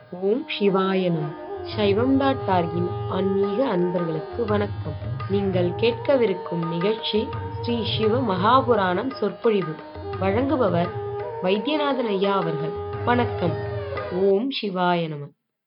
ஓம் சிவாய நம சைவம் டாட் டார்கின் ஆன்மீக அன்பர்களுக்கு வணக்கம் நீங்கள் கேட்கவிருக்கும் நிகழ்ச்சி ஸ்ரீ சிவ மகாபுராணம் சொற்பொழிவு வழங்குபவர் வைத்தியநாதன் ஐயா அவர்கள் வணக்கம் ஓம் சிவாய நம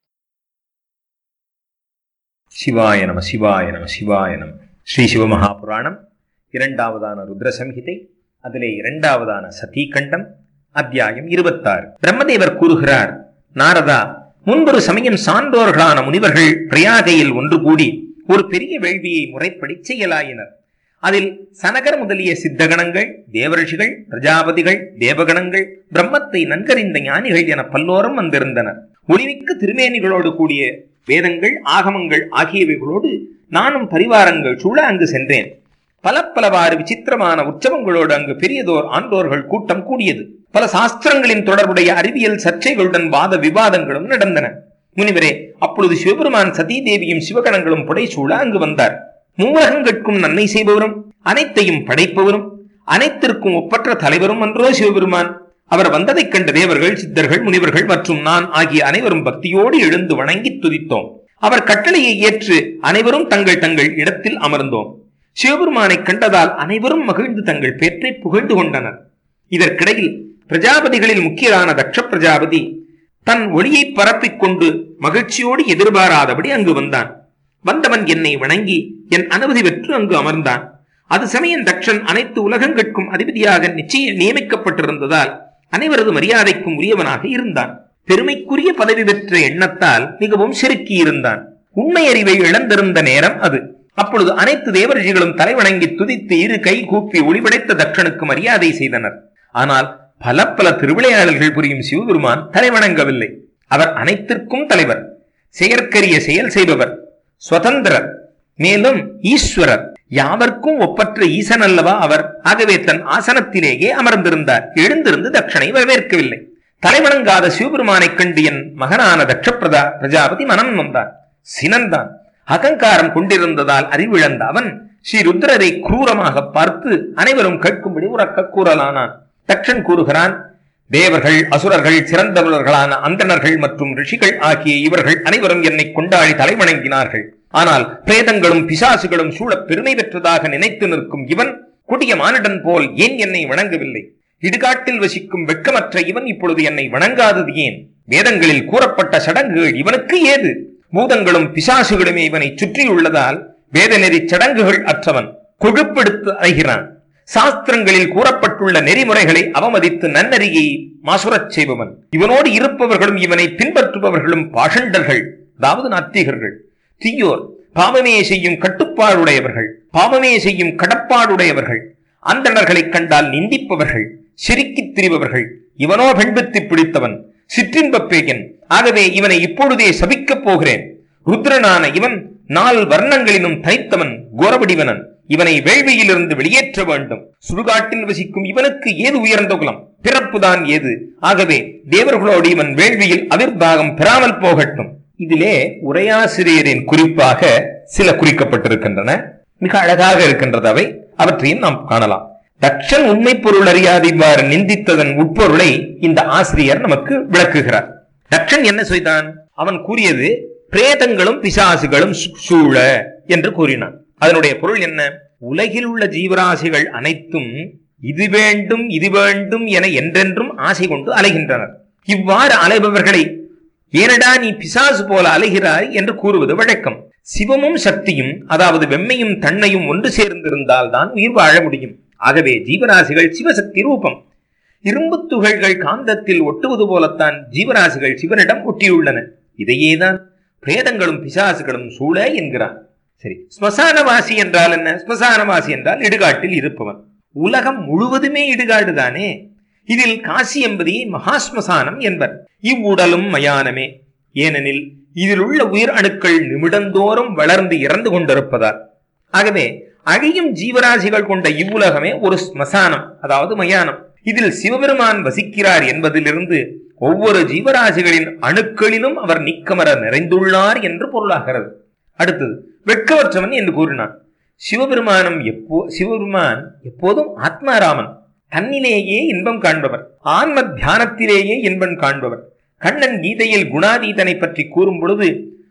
சிவாய நம சிவாய நம சிவாய நம ஸ்ரீ சிவமகாபுராணம் இரண்டாவதான ருத்ர சம்ஹிதை அதிலே இரண்டாவதான சதீகண்டம் அத்தியாயம் இருபத்தாறு பிரம்மதேவர் கூறுகிறார் நாரதா முன்பொரு சமயம் சான்றோர்களான முனிவர்கள் பிரயாகையில் ஒன்று கூடி ஒரு பெரிய வேள்வியை முறைப்படி செய்யலாயினர் அதில் சனகர் முதலிய சித்தகணங்கள் தேவரிஷிகள் பிரஜாபதிகள் தேவகணங்கள் பிரம்மத்தை நன்கறிந்த ஞானிகள் என பல்லோரும் வந்திருந்தனர் ஒளிமிக்க திருமேனிகளோடு கூடிய வேதங்கள் ஆகமங்கள் ஆகியவைகளோடு நானும் பரிவாரங்கள் சூழ அங்கு சென்றேன் பல பலவாறு விசித்திரமான உற்சவங்களோடு அங்கு பெரியதோர் ஆண்டோர்கள் கூட்டம் கூடியது பல சாஸ்திரங்களின் தொடர்புடைய அறிவியல் சர்ச்சைகளுடன் வாத விவாதங்களும் நடந்தன முனிவரே அப்பொழுது சிவபெருமான் சதீ தேவியும் சிவகணங்களும் புடைசூழ அங்கு வந்தார் மூவரகங்கட்கும் நன்மை செய்பவரும் அனைத்தையும் படைப்பவரும் அனைத்திற்கும் ஒப்பற்ற தலைவரும் அன்றோ சிவபெருமான் அவர் வந்ததைக் கண்ட தேவர்கள் சித்தர்கள் முனிவர்கள் மற்றும் நான் ஆகிய அனைவரும் பக்தியோடு எழுந்து வணங்கி துதித்தோம் அவர் கட்டளையை ஏற்று அனைவரும் தங்கள் தங்கள் இடத்தில் அமர்ந்தோம் சிவபெருமானை கண்டதால் அனைவரும் மகிழ்ந்து தங்கள் பேற்றை புகழ்ந்து கொண்டனர் இதற்கிடையில் பிரஜாபதிகளில் முக்கியரான தக்ஷ பிரஜாபதி தன் ஒளியை பரப்பிக் கொண்டு மகிழ்ச்சியோடு எதிர்பாராதபடி அங்கு வந்தான் வந்தவன் என்னை வணங்கி என் அனுமதி பெற்று அங்கு அமர்ந்தான் அது சமயம் தக்ஷன் அனைத்து உலகங்கட்கும் அதிபதியாக நிச்சய நியமிக்கப்பட்டிருந்ததால் அனைவரது மரியாதைக்கும் உரியவனாக இருந்தான் பெருமைக்குரிய பதவி பெற்ற எண்ணத்தால் மிகவும் செருக்கி இருந்தான் உண்மை அறிவை இழந்திருந்த நேரம் அது அப்பொழுது அனைத்து தேவரிஷிகளும் தலைவணங்கி துதித்து இரு கை கூப்பி ஒளிபடைத்த தக்ஷனுக்கு மரியாதை செய்தனர் ஆனால் பல பல திருவிளையாடல்கள் புரியும் சிவபெருமான் தலைவணங்கவில்லை அவர் அனைத்திற்கும் தலைவர் செயற்கரிய செயல் செய்பவர் சுதந்திரர் மேலும் ஈஸ்வரர் யாவர்க்கும் ஒப்பற்ற ஈசன் அல்லவா அவர் ஆகவே தன் ஆசனத்திலேயே அமர்ந்திருந்தார் எழுந்திருந்து தட்சனை வரவேற்கவில்லை தலைவணங்காத சிவபெருமானைக் கண்டு என் மகனான தட்ச பிரதா பிரஜாபதி மனம் வந்தான் சினந்தான் அகங்காரம் கொண்டிருந்ததால் அறிவிழந்த அவன் ஸ்ரீ ருத்ரரை குரூரமாக பார்த்து அனைவரும் கேட்கும்படி உறக்க கூறலானான் தக்ஷன் கூறுகிறான் தேவர்கள் அசுரர்கள் சிறந்தவர்களான அந்தணர்கள் மற்றும் ரிஷிகள் ஆகிய இவர்கள் அனைவரும் என்னை கொண்டாடி தலைவணங்கினார்கள் ஆனால் பிரேதங்களும் பிசாசுகளும் சூழ பெருமை பெற்றதாக நினைத்து நிற்கும் இவன் கொடிய மானிடன் போல் ஏன் என்னை வணங்கவில்லை இடுகாட்டில் வசிக்கும் வெட்கமற்ற இவன் இப்பொழுது என்னை வணங்காதது ஏன் வேதங்களில் கூறப்பட்ட சடங்குகள் இவனுக்கு ஏது பூதங்களும் பிசாசுகளுமே இவனை சுற்றியுள்ளதால் வேதநெறி சடங்குகள் அற்றவன் கொழுப்பெடுத்து அலைகிறான் சாஸ்திரங்களில் கூறப்பட்டுள்ள நெறிமுறைகளை அவமதித்து நன்னறியை மாசுரச் செய்பவன் இவனோடு இருப்பவர்களும் இவனை பின்பற்றுபவர்களும் பாஷண்டர்கள் அதாவது நாத்திகர்கள் தீயோர் பாவமே செய்யும் கட்டுப்பாடுடையவர்கள் பாவமே செய்யும் கடப்பாடுடையவர்கள் அந்தணர்களைக் கண்டால் நிந்திப்பவர்கள் சிரிக்கித் திரிபவர்கள் இவனோ பெண்பித்து பிடித்தவன் சிற்றின்பப் பேயன் ஆகவே இவனை இப்பொழுதே சபிக்கப் போகிறேன் ருத்ரனான இவன் நால் வர்ணங்களிலும் தனித்தவன் கோரவடிவனன் இவனை வேள்வியிலிருந்து வெளியேற்ற வேண்டும் சுடுகாட்டில் வசிக்கும் இவனுக்கு ஏது உயர்ந்த குலம் பிறப்புதான் ஏது ஆகவே தேவர்களோடு இவன் வேள்வியில் அவிர்வாகம் பெறாமல் போகட்டும் இதிலே உரையாசிரியரின் குறிப்பாக சில குறிக்கப்பட்டிருக்கின்றன மிக அழகாக இருக்கின்றது அவை அவற்றையும் நாம் காணலாம் தக்ஷன் உண்மை பொருள் அறியாது இவ்வாறு நிந்தித்ததன் உட்பொருளை இந்த ஆசிரியர் நமக்கு விளக்குகிறார் தக்ஷன் என்ன செய்தான் அவன் கூறியது பிரேதங்களும் பிசாசுகளும் சூழ என்று கூறினான் அதனுடைய பொருள் என்ன உலகில் உள்ள ஜீவராசிகள் அனைத்தும் இது வேண்டும் இது வேண்டும் என என்றென்றும் ஆசை கொண்டு அலைகின்றனர் இவ்வாறு அலைபவர்களை ஏனடா நீ பிசாசு போல அலைகிறாய் என்று கூறுவது வழக்கம் சிவமும் சக்தியும் அதாவது வெம்மையும் தன்னையும் ஒன்று சேர்ந்திருந்தால் தான் உயிர் வாழ முடியும் ஆகவே ஜீவராசிகள் சிவசக்தி ரூபம் இரும்பு துகள்கள் காந்தத்தில் ஒட்டுவது போலத்தான் ஜீவராசிகள் சிவனிடம் ஒட்டியுள்ளன இதையேதான் பிரேதங்களும் பிசாசுகளும் சூழ என்கிறான் சரி ஸ்மசானவாசி என்றால் என்ன ஸ்மசானவாசி என்றால் இடுகாட்டில் இருப்பவன் உலகம் முழுவதுமே இடுகாடு தானே இதில் காசி என்பதை மகாஸ்மசானம் என்பர் இவ்வுடலும் மயானமே ஏனெனில் இதில் உள்ள உயிர் அணுக்கள் நிமிடந்தோறும் வளர்ந்து இறந்து கொண்டிருப்பதால் ஆகவே அழியும் ஜீவராசிகள் கொண்ட இவ்வுலகமே ஒரு ஸ்மசானம் அதாவது மயானம் இதில் சிவபெருமான் வசிக்கிறார் என்பதிலிருந்து ஒவ்வொரு ஜீவராசிகளின் அணுக்களிலும் அவர் நிக்கமர நிறைந்துள்ளார் என்று பொருளாகிறது அடுத்தது வெட்கவற்றவன் என்று கூறினான் சிவபெருமானம் எப்போ சிவபெருமான் எப்போதும் ஆத்மாராமன் தன்னிலேயே இன்பம் காண்பவர் ஆன்ம தியானத்திலேயே இன்பம் காண்பவர் கண்ணன் கீதையில் குணாதீதனை பற்றி கூறும் பொழுது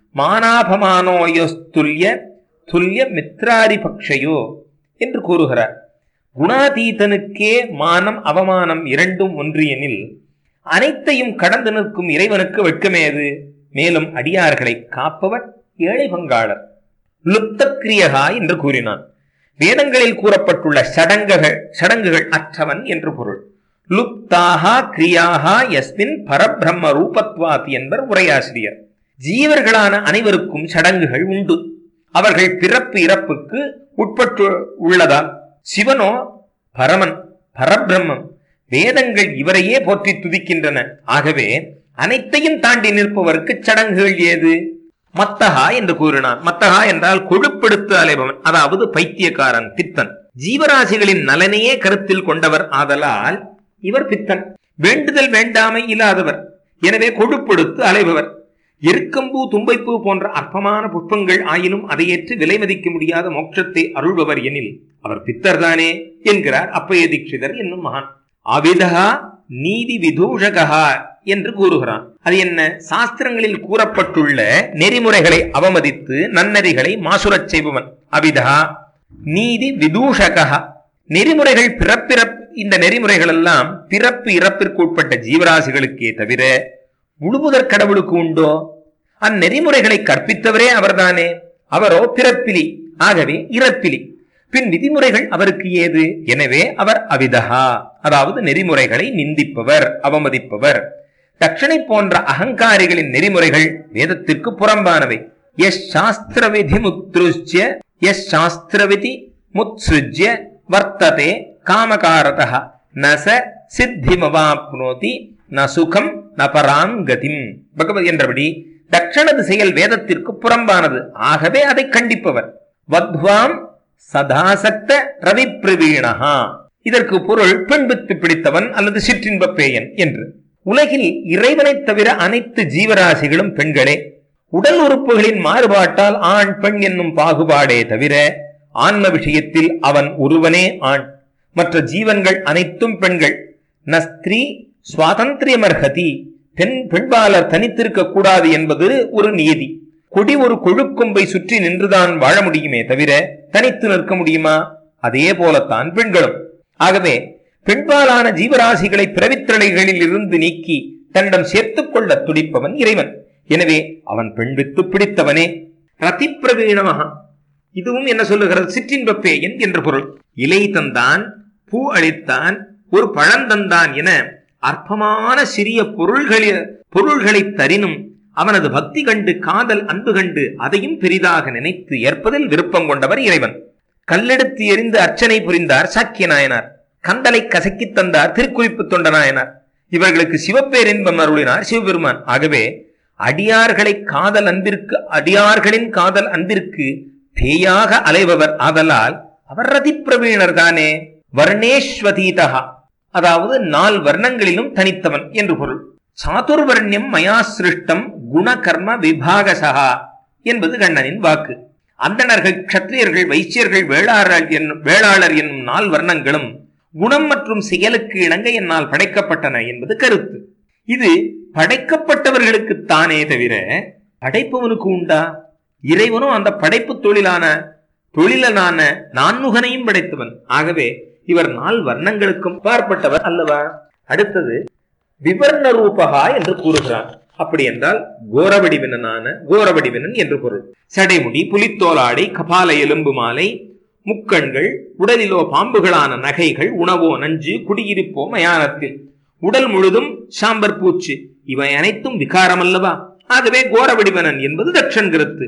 மானாபமானோயோஸ்துல்ய துல்லிய மித்ராரி பக்ஷயோ என்று கூறுகிறார் குணாதீதனுக்கே மானம் அவமானம் இரண்டும் ஒன்று எனில் அனைத்தையும் கடந்து நிற்கும் இறைவனுக்கு வெட்கமேது மேலும் அடியார்களை காப்பவர் ஏழை பங்காளர் லுப்தக்கிரியகா என்று கூறினான் வேதங்களில் கூறப்பட்டுள்ள சடங்குகள் சடங்குகள் அற்றவன் என்று பொருள் லுப்தாகா கிரியாகா எஸ்மின் பரபிரம்ம ரூபத்வாத் என்பர் உரையாசிரியர் ஜீவர்களான அனைவருக்கும் சடங்குகள் உண்டு அவர்கள் பிறப்பு இறப்புக்கு உட்பட்டு உள்ளதால் சிவனோ பரமன் பரபிரம்மம் வேதங்கள் இவரையே போற்றி துதிக்கின்றன ஆகவே அனைத்தையும் தாண்டி நிற்பவருக்கு சடங்குகள் ஏது மத்தகா என்று கூறினான் மத்தகா என்றால் கொழுப்படுத்து அலைபவன் அதாவது பைத்தியக்காரன் பித்தன் ஜீவராசிகளின் நலனையே கருத்தில் கொண்டவர் ஆதலால் இவர் பித்தன் வேண்டுதல் வேண்டாமை இல்லாதவர் எனவே கொழுப்படுத்து அலைபவர் எருக்கம்பூ தும்பைப்பூ போன்ற அற்பமான புஷ்பங்கள் ஆயினும் அதை ஏற்று விலை மதிக்க முடியாத மோட்சத்தை அருள்பவர் எனில் அவர் பித்தர்தானே என்கிறார் அப்பய தீட்சிதர் என்னும் மகான் அவிதகா நீதி விதூஷகா என்று கூறுகிறான் அது என்ன சாஸ்திரங்களில் கூறப்பட்டுள்ள நெறிமுறைகளை அவமதித்து நன்னெறிகளை மாசுரச் செய்பவன் அவிதகா நீதி விதூஷகா நெறிமுறைகள் பிறப்பிறப் இந்த நெறிமுறைகள் எல்லாம் பிறப்பு இறப்பிற்கு உட்பட்ட ஜீவராசிகளுக்கே தவிர முழுமுதற் கடவுளுக்கு உண்டோ அந்நெறிமுறைகளை கற்பித்தவரே அவர்தானே அவரோ பிறப்பிலி ஆகவே இறப்பிலி பின் விதிமுறைகள் அவருக்கு ஏது எனவே அவர் அவிதகா அதாவது நெறிமுறைகளை நிந்திப்பவர் அவமதிப்பவர் தட்சணை போன்ற அகங்காரிகளின் நெறிமுறைகள் வேதத்திற்கு புறம்பானவை எஸ் சாஸ்திர விதி முத்ருஜ்ய எஸ் சாஸ்திர விதி முத்சுஜ்ய வர்த்ததே காமகாரதா நச சித்திமவாப்னோதி ந சுகம் ந பராங்கதிம் பகவத் என்றபடி தட்சண திசையில் வேதத்திற்கு புறம்பானது ஆகவே அதை கண்டிப்பவர் வத்வாம் சதாசக்த ரவி பிரவீணஹா இதற்கு பொருள் பெண்பித்து பிடித்தவன் அல்லது சிற்றின்ப பேயன் என்று உலகில் இறைவனைத் தவிர அனைத்து ஜீவராசிகளும் பெண்களே உடல் உறுப்புகளின் மாறுபாட்டால் ஆண் பெண் என்னும் பாகுபாடே தவிர ஆன்ம விஷயத்தில் அவன் ஒருவனே ஆண் மற்ற ஜீவன்கள் அனைத்தும் பெண்கள் நஸ்திரீ சுவாதந்திரியமர்ஹதி பெண் பெண்பாளர் தனித்திருக்க கூடாது என்பது ஒரு நியதி கொடி ஒரு கொழுக்கொம்பை சுற்றி நின்றுதான் வாழ முடியுமே தவிர தனித்து நிற்க முடியுமா அதே போலத்தான் பெண்களும் ஆகவே பெண்பாலான ஜீவராசிகளை பிறவித்திரளைகளில் இருந்து நீக்கி தன்னிடம் சேர்த்துக் கொள்ள துடிப்பவன் இறைவன் எனவே அவன் பெண் வித்து பிடித்தவனே ரதி பிரவீணமாக இதுவும் என்ன சொல்லுகிறது சிற்றின்ப பேயன் என்று பொருள் இலை தந்தான் பூ அளித்தான் ஒரு பழந்தந்தான் என அற்பமான சிறிய பொருள்களி பொருள்களை தரினும் அவனது பக்தி கண்டு காதல் அன்பு கண்டு அதையும் பெரிதாக நினைத்து ஏற்பதில் விருப்பம் கொண்டவர் இறைவன் கல்லெடுத்து எறிந்து அர்ச்சனை புரிந்தார் சாக்கிய நாயனார் கந்தலை கசக்கித் தந்தார் திருக்குறிப்பு தொண்ட நாயனார் இவர்களுக்கு சிவப்பேரின்பம் அருளினார் சிவபெருமான் ஆகவே அடியார்களை காதல் அன்பிற்கு அடியார்களின் காதல் அன்பிற்கு பேயாக அலைபவர் ஆதலால் அவர் ரதிப்பிரவீணர் தானே வர்ணேஸ்வதீதகா அதாவது நால் வர்ணங்களிலும் தனித்தவன் என்று பொருள் சாதுர்வர்ணியம் மயா சிருஷ்டம் குணகர்ம விபாகசகா என்பது கண்ணனின் வாக்கு அந்தணர்கள் க்ஷத்திரியர்கள் வைசியர்கள் வேளாளர் என்னும் வேளாளர் என்னும் நால் வர்ணங்களும் குணம் மற்றும் செயலுக்கு இணங்க என்னால் படைக்கப்பட்டன என்பது கருத்து இது படைக்கப்பட்டவர்களுக்கு தானே தவிர படைப்பவனுக்கு உண்டா இறைவனும் அந்த படைப்பு தொழிலான தொழிலனான நான்முகனையும் படைத்தவன் ஆகவே இவர் நால் வர்ணங்களுக்கும் பார்ப்பட்டவர் அல்லவா அடுத்தது விவர்ண ரூபகா என்று கூறுகிறார் அப்படி என்றால் கோரவடிவினனான கோரவடிவினன் என்று பொருள் சடைமுடி புலித்தோலாடை கபால எலும்பு மாலை முக்கண்கள் உடலிலோ பாம்புகளான நகைகள் உணவோ நஞ்சு குடியிருப்போ மயானத்தில் உடல் முழுதும் சாம்பர் பூச்சு இவை அனைத்தும் விகாரம் அல்லவா ஆகவே கோரவடிவனன் என்பது தட்சன் கருத்து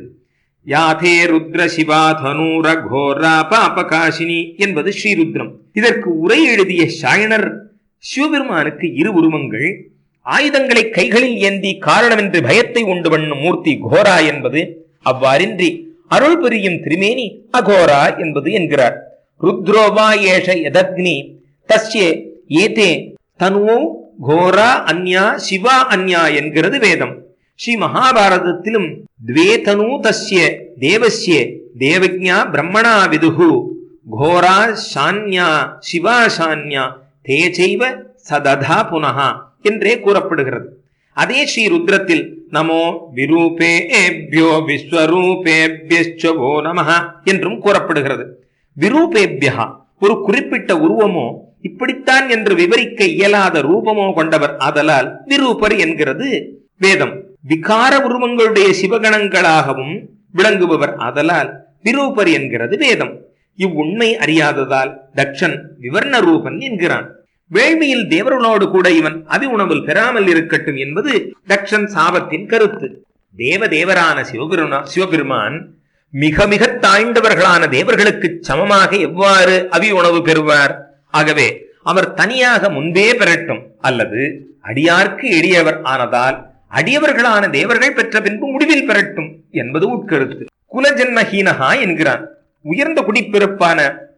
யாதே ருத்ர சிவா தனூர கோரா பாபகாசினி என்பது ஸ்ரீருத்ரம் இதற்கு உரை எழுதிய சாயனர் சிவபெருமானுக்கு இரு உருவங்கள் ஆயுதங்களை கைகளில் ஏந்தி காரணமின்றி பயத்தை உண்டு பண்ணும் மூர்த்தி கோரா என்பது அவ்வாறின்றி அருள் புரியும் திருமேனி அகோரா என்பது என்கிறார் ருத்ரோவா ஏஷ யதக்னி தஸ்யே ஏதே தனுவோ கோரா அந்யா சிவா அந்யா என்கிறது வேதம் ஸ்ரீ மகாபாரதத்திலும் द्वे तनु तस्य देवस्य देवज्ञा ब्रह्मणा विदुः घोरा शान्या சிவா சான்யா தே செய்வ சததா புனகா என்றே கூறப்படுகிறது அதே ஸ்ரீ ருத்ரத்தில் நமோ விரூபேபியோ விஸ்வரூபேபியோ நமஹ என்றும் கூறப்படுகிறது விரூபேபியா ஒரு குறிப்பிட்ட உருவமோ இப்படித்தான் என்று விவரிக்க இயலாத ரூபமோ கொண்டவர் ஆதலால் விரூபர் என்கிறது வேதம் விகார உருவங்களுடைய சிவகணங்களாகவும் விளங்குபவர் ஆதலால் விரூபர் என்கிறது வேதம் இவ்வுண்மை அறியாததால் தக்ஷன் விவர்ண ரூபன் என்கிறான் வேள்வியில் தேவர்களோடு கூட இவன் அவி உணவில் பெறாமல் இருக்கட்டும் என்பது தக்ஷன் சாபத்தின் கருத்து தேவ தேவரான சிவபெருமா சிவபெருமான் மிக மிக தாழ்ந்தவர்களான தேவர்களுக்கு சமமாக எவ்வாறு அவி உணவு பெறுவார் ஆகவே அவர் தனியாக முன்பே பெறட்டும் அல்லது அடியார்க்கு எளியவர் ஆனதால் அடியவர்களான தேவர்கள் பெற்ற பின்பு முடிவில் பெறட்டும் என்பது உட்கருத்து குலஜன்மஹீனகா என்கிறான் உயர்ந்த குடிப்பிறப்பான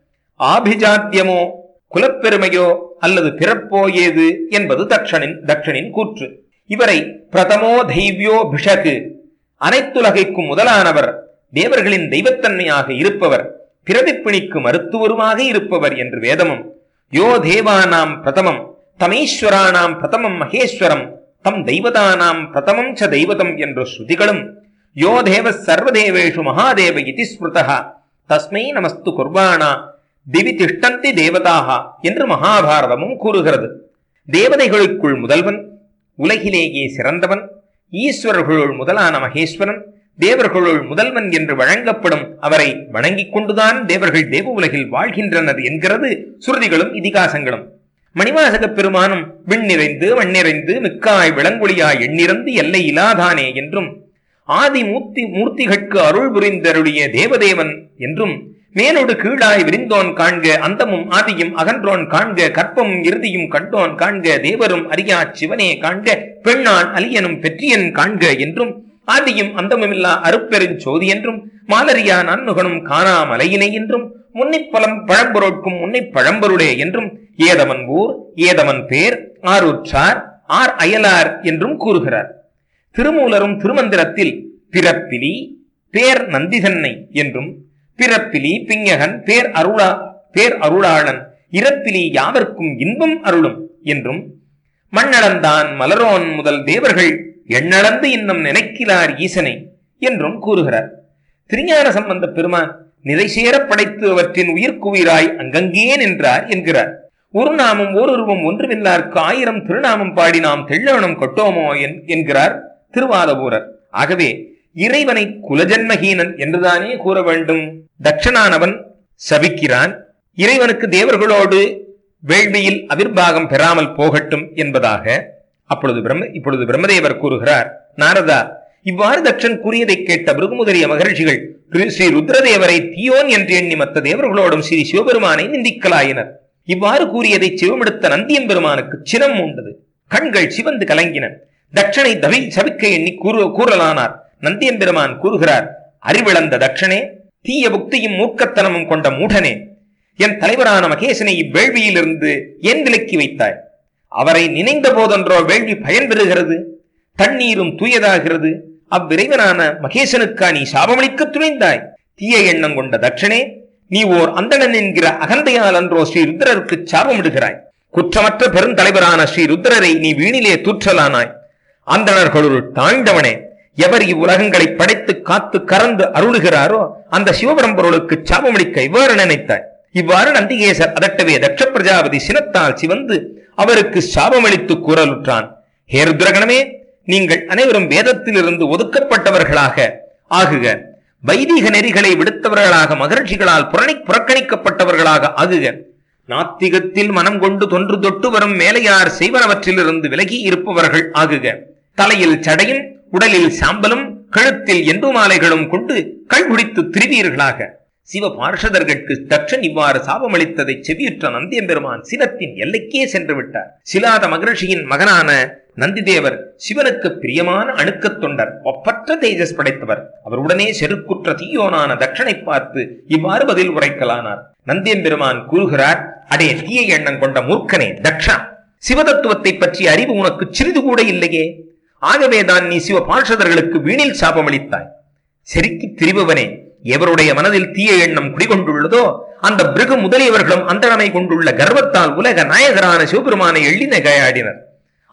ஆபிஜாத்தியமோ குலப்பெருமையோ அல்லது பிறப்போ ஏது என்பது தக்ஷனின் தக்ஷனின் கூற்று இவரை பிரதமோ தெய்வியோ பிஷகு அனைத்துலகைக்கும் முதலானவர் தேவர்களின் தெய்வத்தன்மையாக இருப்பவர் பிறவிப்பிணிக்கு மருத்துவருமாக இருப்பவர் என்று வேதமும் யோ தேவானாம் பிரதமம் தமீஸ்வரானாம் பிரதமம் மகேஸ்வரம் தம் தெய்வதானாம் பிரதமம் ச தெய்வதம் என்ற ஸ்ருதிகளும் யோ தேவ சர்வதேவேஷு மகாதேவ இதி ஸ்மிருதா தஸ்மை நமஸ்து குர்வாணா திவி திஷ்டந்தி தேவதாக என்று மகாபாரதமும் கூறுகிறது தேவதைகளுக்குள் முதல்வன் உலகிலேயே சிறந்தவன் ஈஸ்வரர்களுள் முதலான மகேஸ்வரன் தேவர்களுள் முதல்வன் என்று வழங்கப்படும் அவரை வணங்கிக் கொண்டுதான் தேவர்கள் தேவ உலகில் வாழ்கின்றனர் என்கிறது சுருதிகளும் இதிகாசங்களும் மணிவாசகப் பெருமானும் விண் நிறைந்து மண்ணிறைந்து மிக்காய் விளங்குழியாய் எண்ணிறந்து எல்லை இலாதானே என்றும் ஆதி மூர்த்தி மூர்த்திகட்கு அருள் புரிந்தருடைய தேவதேவன் என்றும் மேலோடு கீழாய் விரிந்தோன் காண்க அந்தமும் ஆதியும் அகன்றோன் காண்க கற்பமும் இறுதியும் கண்டோன் காண்க தேவரும் அறியா சிவனே காண்க பெண்ணான் அலியனும் பெற்றியன் காண்க என்றும் ஆதியும் அந்தமுமில்லா அருப்பெருஞ் சோதி என்றும் மாலரியா நன்னுகனும் காணா மலையினை என்றும் முன்னிப் பலம் பழம்பொருட்கும் முன்னிப் பழம்பொருளே என்றும் ஏதவன் ஊர் ஏதவன் பேர் ஆரூற்றார் ஆர் அயலார் என்றும் கூறுகிறார் திருமூலரும் திருமந்திரத்தில் பிறப்பிலி பேர் நந்திதன்னை என்றும் பிறப்பிலி பிஞகன் பேர் அருளா பேர் அருளாளன் இறப்பிலி யாவர்க்கும் இன்பம் அருளும் என்றும் மண்ணளந்தான் மலரோன் முதல் தேவர்கள் எண்ணளந்து இன்னும் நினைக்கிறார் ஈசனை என்றும் கூறுகிறார் திருஞான சம்பந்த பெருமான் நிறை சேரப் படைத்து அவற்றின் உயிர்க்குயிராய் அங்கங்கே நின்றார் என்கிறார் ஒரு நாமம் ஓருருவம் ஒன்றுமில்லார்க்கு ஆயிரம் திருநாமம் பாடி நாம் தெள்ளவனம் கொட்டோமோ என்- என்கிறார் திருவாதபூரர் ஆகவே இறைவனை குலஜன்மஹீனன் என்றுதானே கூற வேண்டும் தட்சணானவன் சபிக்கிறான் இறைவனுக்கு தேவர்களோடு வேள்வியில் அவிர்வாகம் பெறாமல் போகட்டும் என்பதாக அப்பொழுது பிரம்ம இப்பொழுது பிரம்மதேவர் கூறுகிறார் நாரதா இவ்வாறு தட்சன் கூறியதை கேட்ட பிருகுமுதலிய மகர்ஷிகள் திரு- ஸ்ரீ ருத்ரதேவரை தீயோன் என்று எண்ணி மற்ற தேவர்களோடும் ஸ்ரீ சிவபெருமானை நிந்திக்கலாயினர் இவ்வாறு கூறியதை சிவமெடுத்த நந்தியம்பெருமானுக்கு சினம் உண்டது கண்கள் சிவந்து கலங்கின தட்சனை தவி சபிக்க எண்ணி கூறு கூறலானார் நந்தியம்பெருமான் கூறுகிறார் அறிவிழந்த தட்சனே தீய புக்தியும் மூர்க்கத்தனமும் கொண்ட மூடனே என் தலைவரான மகேசனை இவ்வேள்வியிலிருந்து ஏன் விலக்கி வைத்தாய் அவரை நினைந்த போதென்றோ வேள்வி பயன் பெறுகிறது தண்ணீரும் தூயதாகிறது அவ்விரைவனான மகேசனுக்கா நீ சாபமளிக்க துணிந்தாய் தீய எண்ணம் கொண்ட தட்சனே நீ ஓர் அந்தணன் என்கிற அகந்தையால் அன்றோ ஸ்ரீ ருத்ரருக்கு சாபமிடுகிறாய் குற்றமற்ற பெருந்தலைவரான ஸ்ரீ ருத்ரரை நீ வீணிலே தூற்றலானாய் அந்தணர்களுள் தாழ்ந்தவனே எவர் இவ்வுலகங்களை படைத்து காத்து கறந்து அருளுகிறாரோ அந்த சிவபரம்பொருளுக்கு சாபமளிக்க இவ்வாறு நினைத்தாய் இவ்வாறு நந்திகேசர் அதட்டவே தட்ச பிரஜாபதி சினத்தால் சிவந்து அவருக்கு சாபமளித்து கூறலுற்றான் ஹே ருத்ரகணமே நீங்கள் அனைவரும் வேதத்திலிருந்து ஒதுக்கப்பட்டவர்களாக ஆகுக வைதிக நெறிகளை விடுத்தவர்களாக மகர்ஷிகளால் புரணி புறக்கணிக்கப்பட்டவர்களாக ஆகுக நாத்திகத்தில் மனம் கொண்டு தொன்று தொட்டு வரும் மேலையார் செய்வனவற்றிலிருந்து விலகி இருப்பவர்கள் ஆகுக தலையில் சடையும் உடலில் சாம்பலும் கழுத்தில் எண்டு மாலைகளும் கொண்டு கள்குடித்து திரிவீர்களாக சிவ பார்ஷதர்களுக்கு தட்சன் இவ்வாறு சாபமளித்ததை செவியுற்ற நந்தியம்பெருமான் சினத்தின் எல்லைக்கே சென்று விட்டார் சிலாத மகரிஷியின் மகனான நந்திதேவர் சிவனுக்கு பிரியமான அணுக்கத் தொண்டர் ஒப்பற்ற தேஜஸ் படைத்தவர் அவர் உடனே செருக்குற்ற தீயோனான தட்சனை பார்த்து இவ்வாறு பதில் உரைக்கலானார் நந்தியம்பெருமான் கூறுகிறார் அடே தீய எண்ணம் கொண்ட மூர்க்கனே தக்ஷா சிவதத்துவத்தை பற்றிய அறிவு உனக்கு சிறிது கூட இல்லையே ஆகவேதான் நீ சிவ பார்ஷதர்களுக்கு வீணில் சாபமளித்தாய் செருக்கி திரிபவனே எவருடைய மனதில் தீய எண்ணம் குடிகொண்டுள்ளதோ அந்த பிருகு முதலியவர்களும் அந்தனமை கொண்டுள்ள கர்வத்தால் உலக நாயகரான சிவபெருமானை எள்ளி நகையாடினர்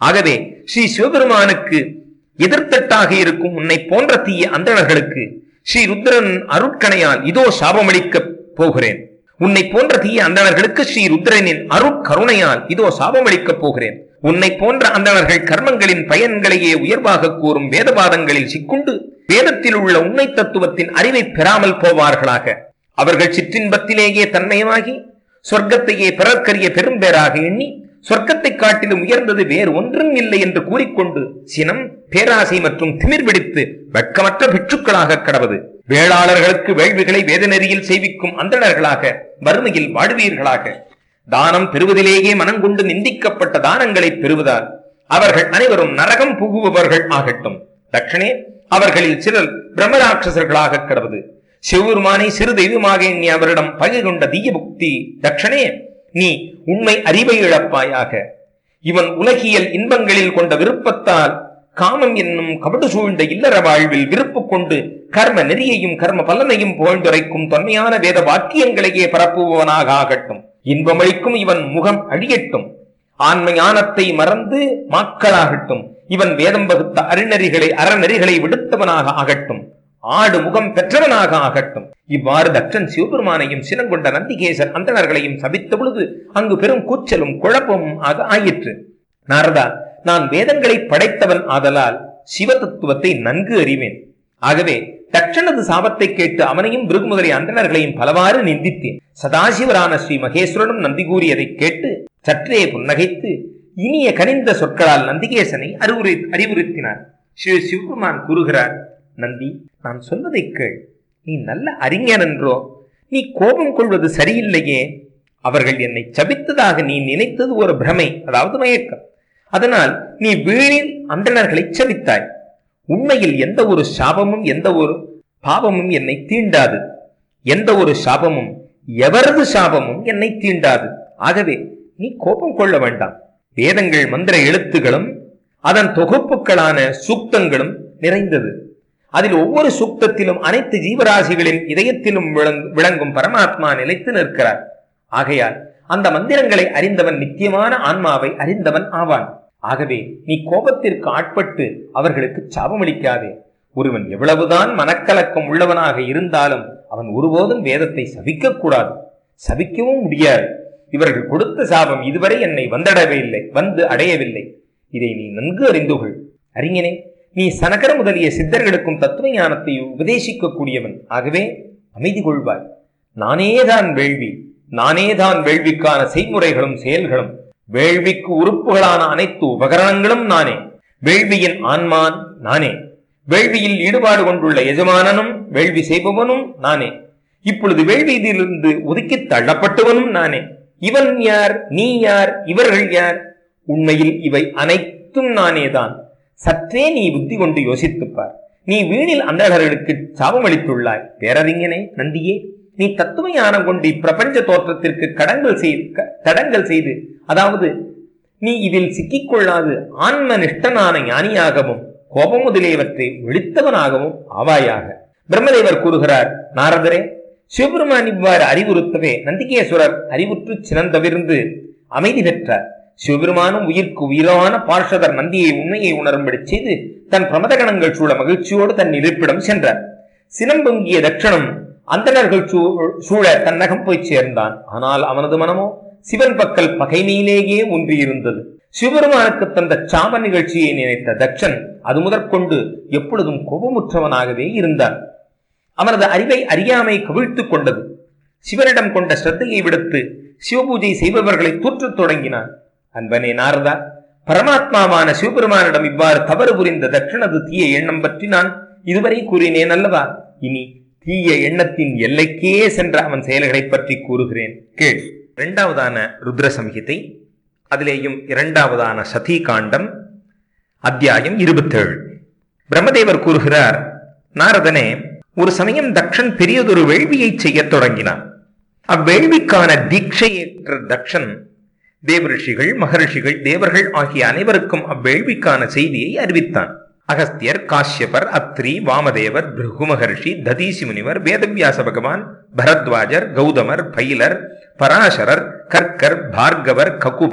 ஆகவே ஸ்ரீ சிவபெருமானுக்கு எதிர்த்தட்டாக இருக்கும் உன்னை போன்ற தீய அந்தணர்களுக்கு ஸ்ரீ ருத்ரன் அருட்கணையால் இதோ சாபமளிக்கப் போகிறேன் உன்னை போன்ற தீய அந்தணர்களுக்கு ஸ்ரீ ருத்ரனின் அருட்கருணையால் இதோ சாபமளிக்கப் போகிறேன் உன்னை போன்ற அந்தணர்கள் கர்மங்களின் பயன்களையே உயர்வாக கூறும் வேதபாதங்களில் சிக்குண்டு வேதத்தில் உள்ள உண்மை தத்துவத்தின் அறிவை பெறாமல் போவார்களாக அவர்கள் சிற்றின்பத்திலேயே தன்மயமாகி சொர்க்கத்தையே பிறர்க்கரிய பெரும்பேராக எண்ணி சொர்க்கத்தை காட்டிலும் உயர்ந்தது வேறு ஒன்றும் இல்லை என்று கூறிக்கொண்டு சினம் பேராசை மற்றும் திமிர் பிடித்து வெட்கமற்ற பிட்சுக்களாக கடவது வேளாளர்களுக்கு வேள்விகளை வேதநெறியில் செய்விக்கும் அந்தணர்களாக வறுமையில் வாடுவீர்களாக தானம் பெறுவதிலேயே மனங்கொண்டு நிந்திக்கப்பட்ட தானங்களை பெறுவதால் அவர்கள் அனைவரும் நரகம் புகுபவர்கள் ஆகட்டும் தட்சணே அவர்களில் சிலர் பிரம்மராட்சசர்களாக கடவது சிவபெருமானை சிறு தெய்வமாக எண்ணி அவரிடம் பகை கொண்ட தீய புக்தி தட்சணே நீ உண்மை அறிவை இழப்பாயாக இவன் உலகியல் இன்பங்களில் கொண்ட விருப்பத்தால் காமம் என்னும் கபடு சூழ்ந்த இல்லற வாழ்வில் விருப்பு கொண்டு கர்ம நெறியையும் கர்ம பலனையும் புகழ்ந்துரைக்கும் தொன்மையான வேத வாக்கியங்களையே பரப்புபவனாக ஆகட்டும் இன்பமளிக்கும் இவன் முகம் அழியட்டும் ஆன்ம ஞானத்தை மறந்து மாக்களாகட்டும் இவன் வேதம் வகுத்த அறநெறிகளை அறநெறிகளை விடுத்தவனாக ஆகட்டும் ஆடு முகம் பெற்றவனாக ஆகட்டும் இவ்வாறு தட்சன் சிவபெருமானையும் சினங்கொண்ட நந்திகேசர் அந்தணர்களையும் சபித்த பொழுது அங்கு பெரும் கூச்சலும் குழப்பமும் ஆக ஆயிற்று நாரதா நான் வேதங்களை படைத்தவன் ஆதலால் சிவ தத்துவத்தை நன்கு அறிவேன் ஆகவே தட்சணது சாபத்தை கேட்டு அவனையும் பிருகு முதலிய அந்தணர்களையும் பலவாறு நிந்தித்தேன் சதாசிவரான ஸ்ரீ மகேஸ்வரனும் நந்தி கூறியதை கேட்டு சற்றே புன்னகைத்து இனிய கனிந்த சொற்களால் நந்திகேசனை அறிவுரை அறிவுறுத்தினார் ஸ்ரீ சிவபெருமான் கூறுகிறார் நந்தி நான் சொல்வதை கேள் நீ நல்ல அறிஞன் என்றோ நீ கோபம் கொள்வது சரியில்லையே அவர்கள் என்னை சபித்ததாக நீ நினைத்தது ஒரு பிரமை அதாவது மயக்கம் அதனால் நீ வீணில் அந்தணர்களை சபித்தாய் உண்மையில் எந்த ஒரு சாபமும் எந்த ஒரு பாவமும் என்னை தீண்டாது எந்த ஒரு சாபமும் எவரது சாபமும் என்னை தீண்டாது ஆகவே நீ கோபம் கொள்ள வேண்டாம் வேதங்கள் மந்திர எழுத்துகளும் அதன் தொகுப்புகளான சூக்தங்களும் நிறைந்தது அதில் ஒவ்வொரு சூக்தத்திலும் அனைத்து ஜீவராசிகளின் இதயத்திலும் விளங்- விளங்கும் பரமாத்மா நிலைத்து நிற்கிறார் ஆகையால் அந்த மந்திரங்களை அறிந்தவன் நித்தியமான ஆன்மாவை அறிந்தவன் ஆவான் ஆகவே நீ கோபத்திற்கு ஆட்பட்டு அவர்களுக்கு சாபமளிக்காதே ஒருவன் எவ்வளவுதான் மனக்கலக்கம் உள்ளவனாக இருந்தாலும் அவன் ஒருபோதும் வேதத்தை சபிக்க கூடாது சபிக்கவும் முடியாது இவர்கள் கொடுத்த சாபம் இதுவரை என்னை வந்தடவே இல்லை வந்து அடையவில்லை இதை நீ நன்கு அறிந்து கொள் அறிஞனே நீ சனகர முதலிய சித்தர்களுக்கும் தத்துவ ஞானத்தை உபதேசிக்க கூடியவன் ஆகவே அமைதி கொள்வாய் நானேதான் வேள்வி நானேதான் வேள்விக்கான செய்முறைகளும் செயல்களும் வேள்விக்கு உறுப்புகளான அனைத்து உபகரணங்களும் நானே வேள்வியின் ஆன்மான் நானே வேள்வியில் ஈடுபாடு கொண்டுள்ள எஜமானனும் வேள்வி செய்பவனும் நானே இப்பொழுது வேள்வியிலிருந்து ஒதுக்கி தள்ளப்பட்டவனும் நானே இவன் யார் நீ யார் இவர்கள் யார் உண்மையில் இவை அனைத்தும் நானேதான் சற்றே நீ புத்தி கொண்டு யோசித்துப் பார் நீ வீணில் அந்தகர்களுக்கு சாபமளித்துள்ளாய் பேரறிஞனே நந்தியே நீ தத்துவ ஞானம் கொண்டு இப்பிரபஞ்ச தோற்றத்திற்கு கடங்கள் செய்து க- தடங்கல் செய்து அதாவது நீ இதில் சிக்கிக்கொள்ளாது ஆன்ம நிஷ்டனான ஞானியாகவும் கோபம் முதலியவற்றை விழித்தவனாகவும் ஆவாயாக பிரம்மதேவர் கூறுகிறார் நாரதரே சிவபெருமான் இவ்வாறு அறிவுறுத்தவே நந்திகேஸ்வரர் அறிவுற்று சினந்தவிருந்து அமைதி பெற்றார் சிவபெருமானும் உயிர்க்கு உயிரான பார்ஷதர் நந்தியை உண்மையை உணரும்படி செய்து தன் பிரமதகணங்கள் சூழ மகிழ்ச்சியோடு தன் இருப்பிடம் சென்றார் சினம் பொங்கிய தட்சணம் அந்தணர்கள் சூ- சூழ தன்னகம் போய் சேர்ந்தான் ஆனால் அவனது மனமோ சிவன் பக்கல் பகைமையிலேயே ஒன்றியிருந்தது சிவபெருமானுக்கு தந்த சாப நிகழ்ச்சியை நினைத்த தட்சன் அது முதற்கொண்டு எப்பொழுதும் கோபமுற்றவனாகவே இருந்தான் அவனது அறிவை அறியாமை கவிழ்த்துக் கொண்டது சிவனிடம் கொண்ட ஸ்ரத்தையை விடுத்து சிவபூஜை செய்பவர்களை தூற்றத் தொடங்கினான் அன்பனே நாரதா பரமாத்மாவான சிவபெருமானிடம் இவ்வாறு தவறு புரிந்த தட்சணது தீய எண்ணம் பற்றி நான் இதுவரை கூறினேன் அல்லவா இனி தீய எண்ணத்தின் எல்லைக்கே சென்ற அவன் செயல்களைப் பற்றி கூறுகிறேன் கேள் இரண்டாவதான ருத்ர சம்ஹிதை அதிலேயும் இரண்டாவதான சதி காண்டம் அத்தியாயம் இருபத்தேழு பிரம்மதேவர் கூறுகிறார் நாரதனே ஒரு சமயம் தக்ஷன் பெரியதொரு வேள்வியை செய்யத் தொடங்கினான் அவ்வேள்விக்கான தீட்சையேற்ற தக்ஷன் தேவரிஷிகள் மகரிஷிகள் தேவர்கள் ஆகிய அனைவருக்கும் அவ்வேள்விக்கான செய்தியை அறிவித்தான் அகஸ்தியர் காஷ்யபர் அத்ரி வாமதேவர் பிருகு மகர்ஷி ததீசி முனிவர் வேதவியாச பகவான் பரத்வாஜர் கௌதமர் பைலர் பராசரர் கர்க்கர் பார்கவர் ககுபர்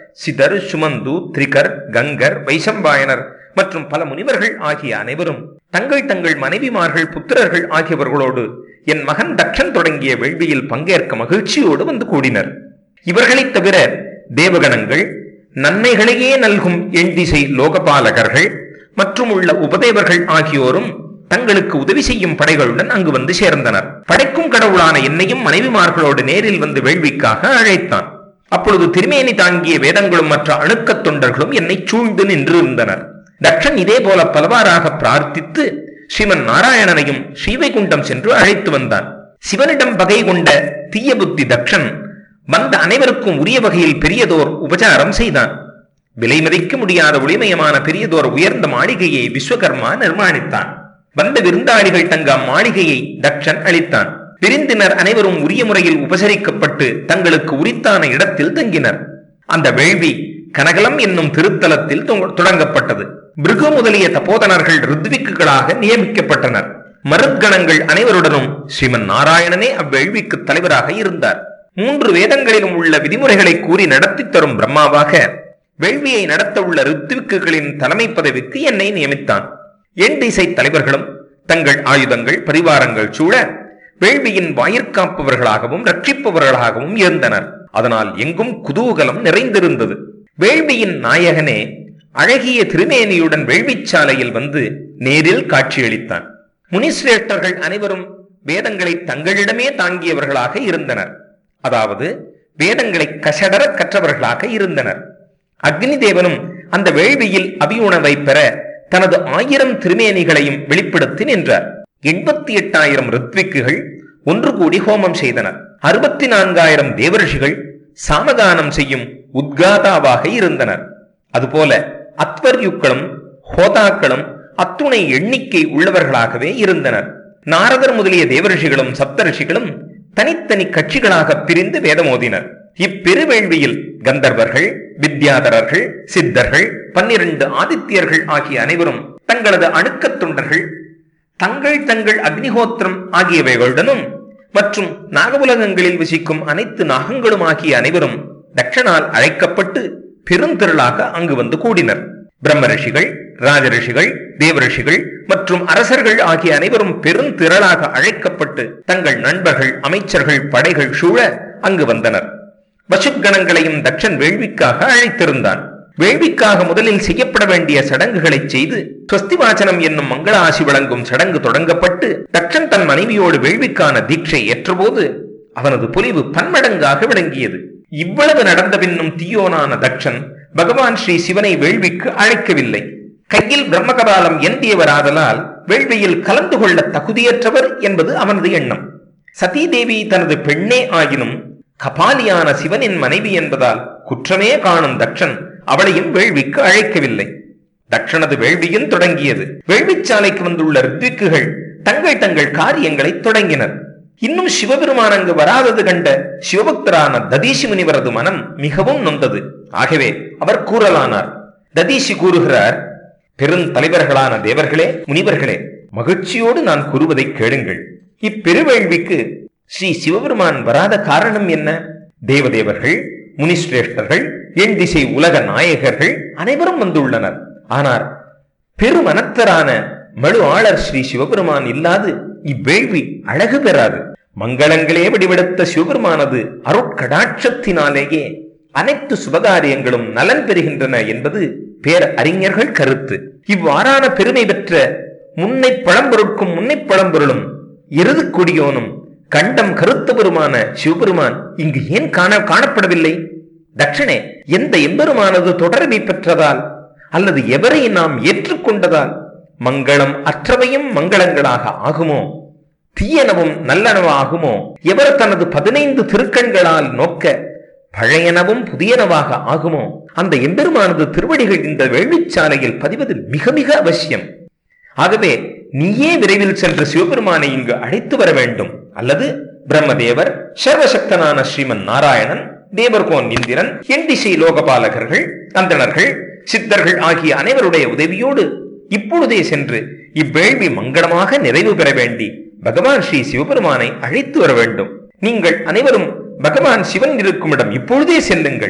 சிதர் சுமந்து திரிகர் கங்கர் வைசம்பாயனர் மற்றும் பல முனிவர்கள் ஆகிய அனைவரும் தங்கள் தங்கள் மனைவிமார்கள் புத்திரர்கள் ஆகியவர்களோடு என் மகன் தக்ஷன் தொடங்கிய வேள்வியில் பங்கேற்க மகிழ்ச்சியோடு வந்து கூடினர் இவர்களைத் தவிர தேவகணங்கள் நன்மைகளையே நல்கும் எண்திசை லோகபாலகர்கள் மற்றும் உள்ள உபதேவர்கள் ஆகியோரும் தங்களுக்கு உதவி செய்யும் படைகளுடன் அங்கு வந்து சேர்ந்தனர் படைக்கும் கடவுளான என்னையும் மனைவிமார்களோடு நேரில் வந்து வேள்விக்காக அழைத்தான் அப்பொழுது திருமேனி தாங்கிய வேதங்களும் மற்ற அணுக்கத் தொண்டர்களும் என்னை சூழ்ந்து நின்று இருந்தனர் தக்ஷன் இதே போல பலவாறாக பிரார்த்தித்து ஸ்ரீமன் நாராயணனையும் ஸ்ரீவைகுண்டம் சென்று அழைத்து வந்தான் சிவனிடம் பகை கொண்ட தீய புத்தி தக்ஷன் வந்த அனைவருக்கும் உரிய வகையில் பெரியதோர் உபச்சாரம் செய்தான் விலை மதிக்க முடியாத ஒளிமயமான பெரியதோர் உயர்ந்த மாளிகையை விஸ்வகர்மா நிர்மாணித்தான் வந்த விருந்தாளிகள் தங்க அம்மாளிகையை தக்ஷன் அளித்தான் விருந்தினர் அனைவரும் உரிய முறையில் உபசரிக்கப்பட்டு தங்களுக்கு உரித்தான இடத்தில் தங்கினர் அந்த வேள்வி கனகலம் என்னும் திருத்தலத்தில் தொ- தொடங்கப்பட்டது பிருகு முதலிய தபோதனர்கள் ரித்விக்குகளாக நியமிக்கப்பட்டனர் மருத்கணங்கள் அனைவருடனும் ஸ்ரீமன் நாராயணனே அவ்வேள்விக்கு தலைவராக இருந்தார் மூன்று வேதங்களிலும் உள்ள விதிமுறைகளை கூறி நடத்தித் தரும் பிரம்மாவாக வேள்வியை நடத்த உள்ள ரித்விக்குகளின் தலைமை பதவிக்கு என்னை நியமித்தான் என் திசை தலைவர்களும் தங்கள் ஆயுதங்கள் பரிவாரங்கள் சூழ வேள்வியின் வாயிற்காப்பவர்களாகவும் ரட்சிப்பவர்களாகவும் இருந்தனர் அதனால் எங்கும் குதூகலம் நிறைந்திருந்தது வேள்வியின் நாயகனே அழகிய திருமேனியுடன் வேள்விச்சாலையில் வந்து நேரில் காட்சியளித்தான் முனிசிரேஷ்டர்கள் அனைவரும் வேதங்களை தங்களிடமே தாங்கியவர்களாக இருந்தனர் அதாவது வேதங்களை கசடர கற்றவர்களாக இருந்தனர் அக்னி தேவனும் அந்த வேள்வியில் அபியுணவை பெற தனது ஆயிரம் திருமேனிகளையும் வெளிப்படுத்தி நின்றார் எண்பத்தி எட்டாயிரம் ரித்விக்குகள் ஒன்று கூடி ஹோமம் செய்தனர் அறுபத்தி நான்காயிரம் தேவரிஷிகள் சாமகானம் செய்யும் உத்காதாவாக இருந்தனர் அதுபோல அத்வர்யுக்களும் ஹோதாக்களும் அத்துணை எண்ணிக்கை உள்ளவர்களாகவே இருந்தனர் நாரதர் முதலிய தேவரிஷிகளும் சப்தரிஷிகளும் தனித்தனி கட்சிகளாக பிரிந்து வேதமோதினர் இப்பெருவேள்வியில் கந்தர்வர்கள் வித்யாதரர்கள் சித்தர்கள் பன்னிரண்டு ஆதித்யர்கள் ஆகிய அனைவரும் தங்களது அணுக்கத் தொண்டர்கள் தங்கள் தங்கள் அக்னிஹோத்திரம் ஆகியவைகளுடனும் மற்றும் நாகவுலகங்களில் வசிக்கும் அனைத்து நாகங்களும் ஆகிய அனைவரும் தட்சனால் அழைக்கப்பட்டு பெருந்திரளாக அங்கு வந்து கூடினர் பிரம்ம ரிஷிகள் ராஜரிஷிகள் தேவரிஷிகள் மற்றும் அரசர்கள் ஆகிய அனைவரும் பெருந்திரளாக அழைக்கப்பட்டு தங்கள் நண்பர்கள் அமைச்சர்கள் படைகள் சூழ அங்கு வந்தனர் வசுக்கணங்களையும் தட்சன் வேள்விக்காக அழைத்திருந்தான் வேள்விக்காக முதலில் செய்யப்பட வேண்டிய சடங்குகளை செய்து ஸ்வஸ்திவாச்சனம் என்னும் மங்கள ஆசி வழங்கும் சடங்கு தொடங்கப்பட்டு தட்சன் தன் மனைவியோடு வேள்விக்கான தீட்சை ஏற்றபோது அவனது பொலிவு பன்மடங்காக விளங்கியது இவ்வளவு நடந்த பின்னும் தீயோனான தட்சன் பகவான் ஸ்ரீ சிவனை வேள்விக்கு அழைக்கவில்லை கையில் பிரம்மகபாலம் ஏந்தியவராதலால் வேள்வியில் கலந்து கொள்ள தகுதியற்றவர் என்பது அவனது எண்ணம் சதீதேவி தனது பெண்ணே ஆயினும் கபாலியான சிவனின் மனைவி என்பதால் குற்றமே காணும் தக்ஷன் அவளையும் வேள்விக்கு அழைக்கவில்லை தக்ஷனது வேள்வியும் தொடங்கியது வேள்விச்சாலைக்கு வந்துள்ள ரித்விக்குகள் தங்கள் தங்கள் காரியங்களை தொடங்கினர் இன்னும் சிவபெருமான் அங்கு வராதது கண்ட சிவபக்தரான ததீசி முனிவரது மனம் மிகவும் நொந்தது ஆகவே அவர் கூறலானார் ததீசி கூறுகிறார் பெருந்தலைவர்களான தேவர்களே முனிவர்களே மகிழ்ச்சியோடு நான் கூறுவதை கேளுங்கள் இப்பெருவேள்விக்கு ஸ்ரீ சிவபெருமான் வராத காரணம் என்ன தேவதேவர்கள் முனிஸ்ரேஷ்டர்கள் எண் திசை உலக நாயகர்கள் அனைவரும் வந்துள்ளனர் ஆனால் பெருமனத்தரான மழு ஆளர் ஸ்ரீ சிவபெருமான் இல்லாது இவ்வேள்வி அழகு பெறாது மங்களங்களே வடிவெடுத்த சிவபெருமானது அருட்கடாட்சத்தினாலேயே அனைத்து சுபகாரியங்களும் நலன் பெறுகின்றன என்பது பேர் அறிஞர்கள் கருத்து இவ்வாறான பெருமை பெற்ற முன்னை பழம்பொருட்கும் முன்னை பழம்பொருளும் எருது கொடியோனும் கண்டம் கருத்த பெருமான சிவபெருமான் இங்கு ஏன் காண காணப்படவில்லை தட்சணே எந்த எம்பெருமானது தொடர்பை பெற்றதால் அல்லது எவரை நாம் ஏற்றுக்கொண்டதால் மங்களம் அற்றவையும் மங்களங்களாக ஆகுமோ தீயனவும் நல்லனவாகுமோ எவர் தனது பதினைந்து திருக்கண்களால் நோக்க பழையனவும் புதியனவாக ஆகுமோ அந்த எம்பெருமானது திருவடிகள் இந்த வேள்விச்சாலையில் பதிவது மிக மிக அவசியம் ஆகவே நீயே விரைவில் சென்று சிவபெருமானை இங்கு அழைத்து வர வேண்டும் அல்லது பிரம்மதேவர் சர்வசக்தனான ஸ்ரீமன் நாராயணன் தேவர்கோன் இந்திரன் என் திசை லோகபாலகர்கள் அந்தணர்கள் சித்தர்கள் ஆகிய அனைவருடைய உதவியோடு இப்பொழுதே சென்று இவ்வேள்வி மங்களமாக நிறைவு பெற வேண்டி பகவான் ஸ்ரீ சிவபெருமானை அழைத்து வர வேண்டும் நீங்கள் அனைவரும் பகவான் சிவன் இருக்கும் இடம் இப்பொழுதே செல்லுங்கள்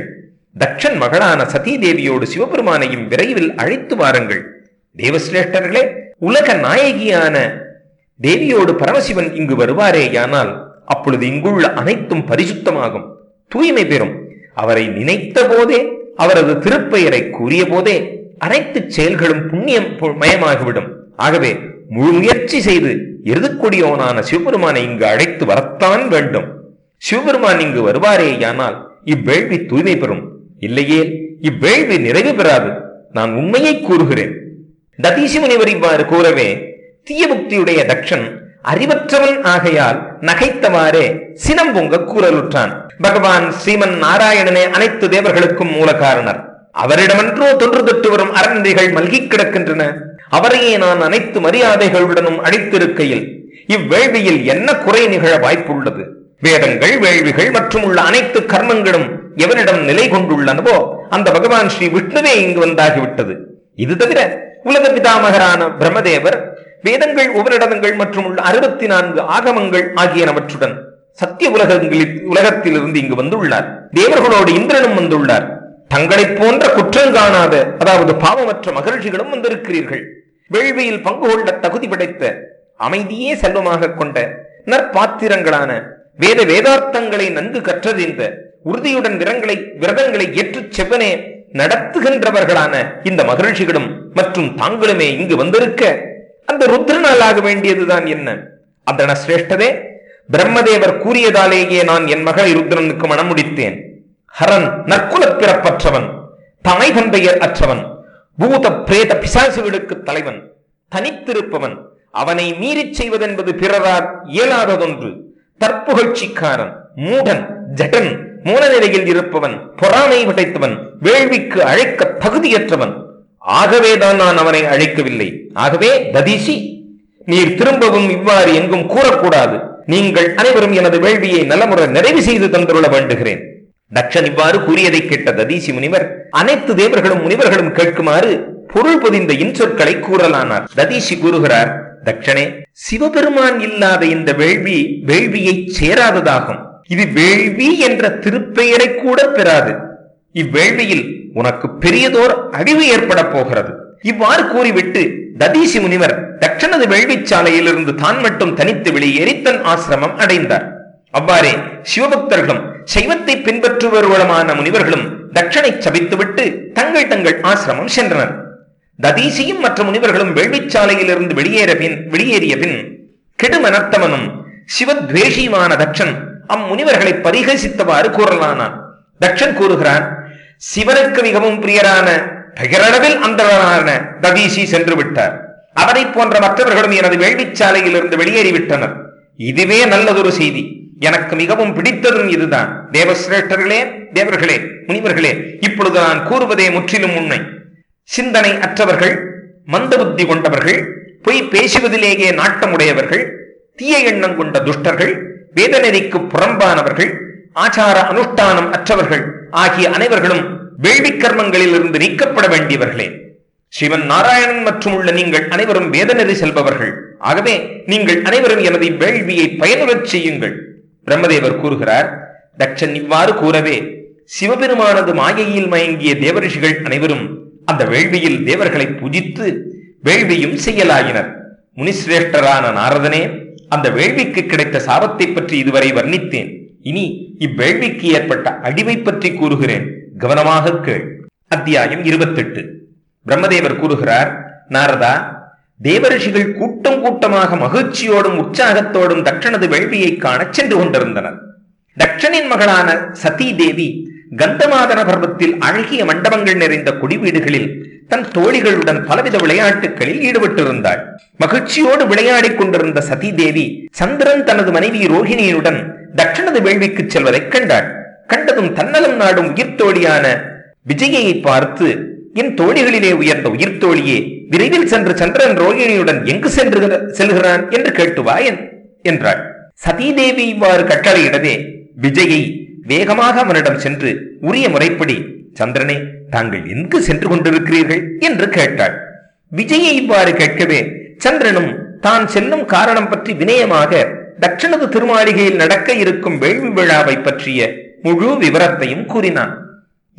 தக்ஷன் மகளான சதீ தேவியோடு சிவபெருமானையும் விரைவில் அழைத்து வாருங்கள் தேவசிரேஷ்டர்களே உலக நாயகியான தேவியோடு பரமசிவன் இங்கு வருவாரேயானால் அப்பொழுது இங்குள்ள அனைத்தும் பரிசுத்தமாகும் தூய்மை பெறும் அவரை நினைத்த போதே அவரது திருப்பெயரை கூறிய போதே அனைத்து செயல்களும் புண்ணியம் பு- மயமாகிவிடும் ஆகவே முழு முயற்சி செய்து எருதுக்கொடியோனான சிவபெருமானை இங்கு அழைத்து வரத்தான் வேண்டும் சிவபெருமான் இங்கு வருவாரேயானால் இவ்வேள்வி தூய்மை பெறும் இல்லையே இவ்வேள்வி நிறைவு பெறாது நான் உண்மையை கூறுகிறேன் ததீசி முனிவர் இவ்வாறு கூறவே தீயபுக்தியுடைய தக்ஷன் அறிவற்றவன் ஆகையால் நகைத்தவாறே சினம் பொங்க கூறலுற்றான் பகவான் ஸ்ரீமன் நாராயணனே அனைத்து தேவர்களுக்கும் மூல காரணர் அவரிடமன்றோ தொன்று தொட்டு வரும் அரண்கள் மல்கிக் கிடக்கின்றன அவரையே நான் அனைத்து மரியாதைகளுடனும் அழைத்திருக்கையில் இவ்வேள்வியில் என்ன குறை நிகழ வாய்ப்புள்ளது வேதங்கள் வேள்விகள் மற்றும் உள்ள அனைத்து கர்மங்களும் எவனிடம் நிலை கொண்டுள்ளனவோ அந்த பகவான் ஸ்ரீ விஷ்ணுவே இங்கு வந்தாகிவிட்டது இது தவிர உலக பிதாமகரான பிரம்மதேவர் வேதங்கள் உபரிடங்கள் மற்றும் உள்ள அறுபத்தி நான்கு ஆகமங்கள் ஆகியனவற்றுடன் சத்திய உலகங்களில் உலகத்திலிருந்து இங்கு வந்துள்ளார் தேவர்களோடு இந்திரனும் வந்துள்ளார் தங்களைப் போன்ற குற்றம் காணாத அதாவது பாவமற்ற மகிழ்ச்சிகளும் வந்திருக்கிறீர்கள் வேள்வியில் பங்கு கொள்ள தகுதி படைத்த அமைதியே செல்வமாக கொண்ட நற்பாத்திரங்களான வேத வேதார்த்தங்களை நன்கு கற்றறிந்த உறுதியுடன் விரங்களை விரதங்களை ஏற்றுச் செவ்வனே நடத்துகின்றவர்களான இந்த மகிழ்ச்சிகளும் மற்றும் தாங்களுமே இங்கு வந்திருக்க அந்த ருத்ரனால் ஆக வேண்டியதுதான் என்ன அதன சிரேஷ்டதே பிரம்மதேவர் கூறியதாலேயே நான் என் மகளை ருத்ரனுக்கு மணமுடித்தேன் ஹரன் நற்குலப் பிறப்பற்றவன் தமை தந்தையர் அற்றவன் பூத பிரேத பிசாசுகளுக்கு தலைவன் தனித்திருப்பவன் அவனை மீறிச் செய்வதென்பது பிறரால் இயலாததொன்று தற்புகழ்ச்சிக்காரன் மூடன் ஜடன் மூலநிலையில் இருப்பவன் பொறாமை படைத்தவன் வேள்விக்கு அழைக்க தகுதியற்றவன் ஆகவேதான் நான் அவனை அழைக்கவில்லை ஆகவே ததீசி நீர் திரும்பவும் இவ்வாறு எங்கும் கூறக்கூடாது நீங்கள் அனைவரும் எனது வேள்வியை நலமுறை நிறைவு செய்து தந்துள்ள வேண்டுகிறேன் தக்ஷன் இவ்வாறு கூறியதை கேட்ட ததீசி முனிவர் அனைத்து தேவர்களும் முனிவர்களும் கேட்குமாறு பொருள் பொதிந்த இன்சொற்களை கூறலானார் ததீசி கூறுகிறார் தக்ஷனே சிவபெருமான் இல்லாத இந்த வேள்வி வேள்வியை சேராததாகும் இது வேள்வி என்ற திருப்பெயரை கூட பெறாது இவ்வேள்வியில் உனக்கு பெரியதோர் அழிவு ஏற்பட போகிறது இவ்வாறு கூறிவிட்டு ததீசி முனிவர் தட்சணது வேள்விச்சாலையிலிருந்து தான் மட்டும் தனித்து வெளியேறி தன் ஆசிரமம் அடைந்தார் அவ்வாறே சிவபக்தர்களும் சைவத்தை பின்பற்றுபவர்களுமான முனிவர்களும் தட்சனை சபித்துவிட்டு தங்கள் தங்கள் ஆசிரமம் சென்றனர் ததீசியும் மற்ற முனிவர்களும் வேள்விச்சாலையிலிருந்து வெளியேற பின் வெளியேறிய பின் கெடுமனர்த்தவனும் சிவத்வேஷியுமான தக்ஷன் அம்முனிவர்களை பரிகசித்தவாறு கூறலானான் தக்ஷன் கூறுகிறான் சிவனுக்கு மிகவும் பிரியரான பெயரளவில் அந்தரனான ததீசி சென்று விட்டார் அவரை போன்ற மற்றவர்களும் எனது வேள்விச்சாலையிலிருந்து வெளியேறிவிட்டனர் இதுவே நல்லதொரு செய்தி எனக்கு மிகவும் பிடித்ததும் இதுதான் தேவசிரேஷ்டர்களே தேவர்களே முனிவர்களே இப்பொழுது நான் கூறுவதே முற்றிலும் உண்மை சிந்தனை அற்றவர்கள் மந்த புத்தி கொண்டவர்கள் பொய் பேசுவதிலேயே நாட்டமுடையவர்கள் தீய எண்ணம் கொண்ட துஷ்டர்கள் வேதநெறிக்கு புறம்பானவர்கள் ஆச்சார அனுஷ்டானம் அற்றவர்கள் ஆகிய அனைவர்களும் வேள்வி கர்மங்களில் இருந்து நீக்கப்பட வேண்டியவர்களே சிவன் நாராயணன் மற்றும் உள்ள நீங்கள் அனைவரும் வேதநெறி செல்பவர்கள் ஆகவே நீங்கள் அனைவரும் எனது வேள்வியை பயனுறச் செய்யுங்கள் பிரம்மதேவர் கூறுகிறார் தட்சன் இவ்வாறு கூறவே சிவபெருமானது மாயையில் மயங்கிய தேவரிஷிகள் அனைவரும் அந்த வேள்வியில் தேவர்களை பூஜித்து வேள்வியும் செய்யலாயினர் முனிசிரேஷ்டரான நாரதனே அந்த வேள்விக்கு கிடைத்த சாபத்தை பற்றி இதுவரை வர்ணித்தேன் இனி இவ்வேள்விக்கு ஏற்பட்ட அடிவை பற்றி கூறுகிறேன் கவனமாக கேள் அத்தியாயம் இருபத்தெட்டு பிரம்மதேவர் கூறுகிறார் நாரதா தேவரிஷிகள் கூட்டம் கூட்டமாக மகிழ்ச்சியோடும் உற்சாகத்தோடும் தட்சணது வேள்வியை காணச் சென்று கொண்டிருந்தனர் தட்சனின் மகளான சதீ தேவி கந்தமாதன பர்வத்தில் அழகிய மண்டபங்கள் நிறைந்த குடிவீடுகளில் தன் தோழிகளுடன் பலவித விளையாட்டுகளில் ஈடுபட்டிருந்தாள் மகிழ்ச்சியோடு விளையாடிக் கொண்டிருந்த சதீ தேவி சந்திரன் தனது மனைவி ரோஹிணியுடன் தட்சணது வேள்விக்கு செல்வதைக் கண்டாள் கண்டதும் தன்னலம் நாடும் உயிர்த்தோழியான விஜயை பார்த்து என் தோழிகளிலே உயர்ந்த உயிர்த்தோழியே விரைவில் சென்று சந்திரன் ரோகிணியுடன் எங்கு சென்று செல்கிறான் என்று கேட்டு வா என்- என்றாள் சதீதேவி இவ்வாறு கட்டளையிடவே விஜயை வேகமாக அவனிடம் சென்று உரிய முறைப்படி சந்திரனே தாங்கள் எங்கு சென்று கொண்டிருக்கிறீர்கள் என்று கேட்டாள் விஜயை இவ்வாறு கேட்கவே சந்திரனும் தான் செல்லும் காரணம் பற்றி வினயமாக தட்சணது திருமாளிகையில் நடக்க இருக்கும் வேள்வி விழாவை பற்றிய முழு விவரத்தையும் கூறினான்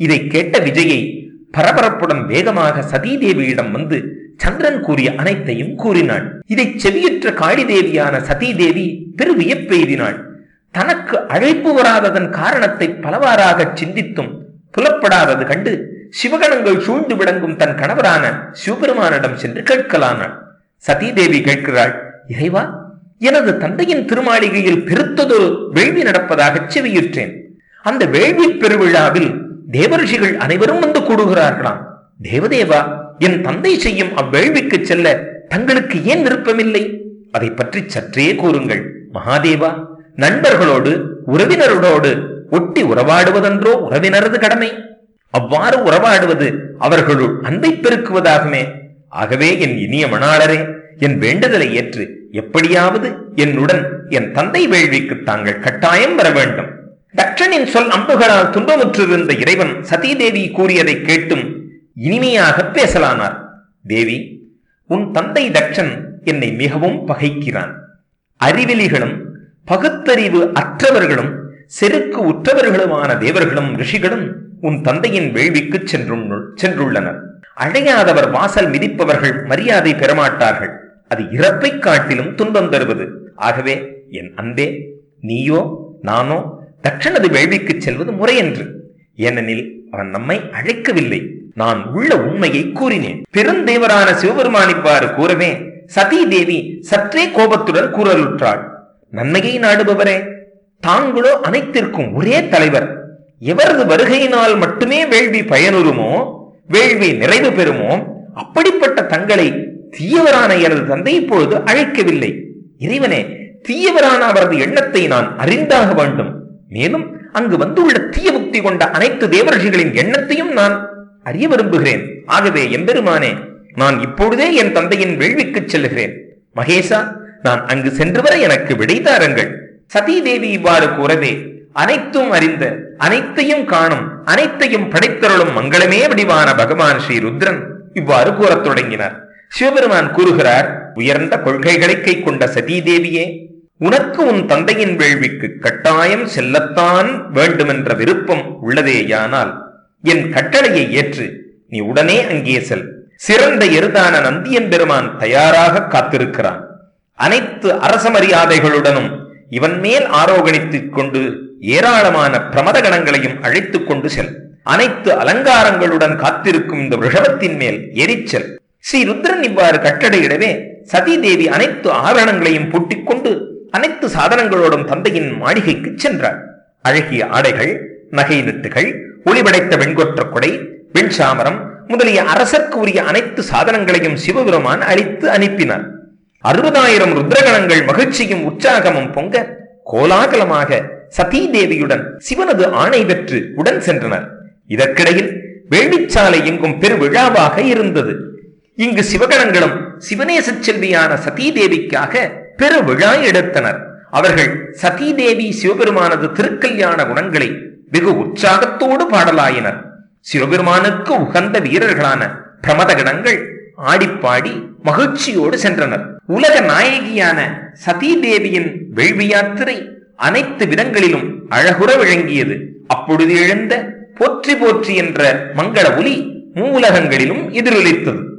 இதை கேட்ட விஜயை பரபரப்புடன் வேகமாக சதீதேவியிடம் வந்து சந்திரன் கூறிய அனைத்தையும் கூறினாள் இதை செவியுற்ற காளிதேவியான சதீதேவி பெரு வியப்பெய்தினாள் தனக்கு அழைப்பு வராததன் காரணத்தை பலவாறாக சிந்தித்தும் புலப்படாதது கண்டு சிவகணங்கள் சூழ்ந்து விளங்கும் தன் கணவரான சிவபெருமானிடம் சென்று கேட்கலானாள் சதீதேவி கேட்கிறாள் இறைவா எனது தந்தையின் திருமாளிகையில் பெருத்ததொரு வேள்வி நடப்பதாக செவியுற்றேன் அந்த வேள்வி பெருவிழாவில் தேவரிஷிகள் அனைவரும் வந்து கூடுகிறார்களாம் தேவதேவா என் தந்தை செய்யும் அவ்வேள்விக்கு செல்ல தங்களுக்கு ஏன் விருப்பமில்லை அதை பற்றி சற்றே கூறுங்கள் மகாதேவா நண்பர்களோடு உறவினரோடு ஒட்டி உறவாடுவதென்றோ உறவினரது கடமை அவ்வாறு உறவாடுவது அவர்களுள் அன்பை பெருக்குவதாகுமே ஆகவே என் இனிய மணாளரே என் வேண்டுதலை ஏற்று எப்படியாவது என்னுடன் என் தந்தை வேள்விக்கு தாங்கள் கட்டாயம் வர வேண்டும் தட்சனின் சொல் அம்புகளால் துன்பமுற்றிருந்த இறைவன் சதீதேவி கூறியதை கேட்டும் இனிமையாக பேசலானார் தேவி உன் தந்தை தட்சன் என்னை மிகவும் பகைக்கிறான் அறிவிலிகளும் பகுத்தறிவு அற்றவர்களும் செருக்கு உற்றவர்களுமான தேவர்களும் ரிஷிகளும் உன் தந்தையின் வேள்விக்கு சென்று சென்றுள்ளனர் அழையாதவர் வாசல் மிதிப்பவர்கள் மரியாதை பெறமாட்டார்கள் அது இறப்பை காட்டிலும் துன்பம் தருவது ஆகவே என் அன்பே நீயோ நானோ தட்சணது வேள்விக்கு செல்வது முறையன்று ஏனெனில் அவன் நம்மை அழைக்கவில்லை நான் உள்ள உண்மையை கூறினேன் பெருந்தேவரான சிவபெருமான் இவ்வாறு கூறவே சதீ தேவி சற்றே கோபத்துடன் கூறலுற்றாள் நன்மையை நாடுபவரே தாங்களோ அனைத்திற்கும் ஒரே தலைவர் எவரது வருகையினால் மட்டுமே வேள்வி பயனுறுமோ வேள்வி நிறைவு பெறுமோ அப்படிப்பட்ட தங்களை தீயவரான எனது தந்தை இப்பொழுது அழைக்கவில்லை இறைவனே தீயவரான அவரது எண்ணத்தை நான் அறிந்தாக வேண்டும் மேலும் அங்கு வந்துள்ள தீய புக்தி கொண்ட அனைத்து தேவர்ஷிகளின் எண்ணத்தையும் நான் அறிய விரும்புகிறேன் ஆகவே எம்பெருமானே நான் இப்பொழுதே என் தந்தையின் வேள்விக்கு செல்லுகிறேன் மகேசா நான் அங்கு சென்று வர எனக்கு விடை தாருங்கள் சதீதேவி இவ்வாறு கூறவே அனைத்தும் அறிந்த அனைத்தையும் காணும் அனைத்தையும் படைத்தருளும் மங்களமே வடிவான பகவான் ஸ்ரீ ருத்ரன் இவ்வாறு கூறத் தொடங்கினார் சிவபெருமான் கூறுகிறார் உயர்ந்த கொள்கைகளை கை கொண்ட சதீதேவியே உனக்கு உன் தந்தையின் வேள்விக்கு கட்டாயம் செல்லத்தான் வேண்டுமென்ற விருப்பம் உள்ளதேயானால் என் கட்டளையை ஏற்று நீ உடனே அங்கே செல் சிறந்த எருதான நந்தியன் பெருமான் தயாராக காத்திருக்கிறான் அனைத்து அரச மரியாதைகளுடனும் இவன் மேல் ஆரோகணித்துக் கொண்டு ஏராளமான பிரமத கணங்களையும் அழைத்துக் கொண்டு செல் அனைத்து அலங்காரங்களுடன் காத்திருக்கும் இந்த ரிஷபத்தின் மேல் எரிச்சல் ஸ்ரீ ருத்ரன் இவ்வாறு கட்டளையிடவே சதீதேவி அனைத்து ஆரணங்களையும் பூட்டிக் கொண்டு அனைத்து சாதனங்களோடும் தந்தையின் மாளிகைக்கு சென்றார் அழகிய ஆடைகள் நகை நட்டுகள் ஒளிபடைத்த வெண்கொற்ற கொடை வெண்சாமரம் முதலிய அரசர்க்கு உரிய அனைத்து சாதனங்களையும் சிவபெருமான் அளித்து அனுப்பினார் அறுபதாயிரம் ருத்ரகணங்கள் மகிழ்ச்சியும் உற்சாகமும் பொங்க கோலாகலமாக சதீதேவியுடன் சிவனது ஆணை பெற்று உடன் சென்றனர் இதற்கிடையில் வேள்விச்சாலை எங்கும் பெரு விழாவாக இருந்தது இங்கு சிவகணங்களும் சிவநேச செல்வியான சதீதேவிக்காக பெரு விழா எடுத்தனர் அவர்கள் சதீதேவி சிவபெருமானது திருக்கல்யாண குணங்களை வெகு உற்சாகத்தோடு பாடலாயினர் சிவபெருமானுக்கு உகந்த வீரர்களான பிரமதகணங்கள் ஆடிப்பாடி மகிழ்ச்சியோடு சென்றனர் உலக நாயகியான சதீதேவியின் வேள்வி யாத்திரை அனைத்து விதங்களிலும் அழகுற விளங்கியது அப்பொழுது எழுந்த போற்றி போற்றி என்ற மங்கள ஒலி மூலகங்களிலும் எதிரொலித்தது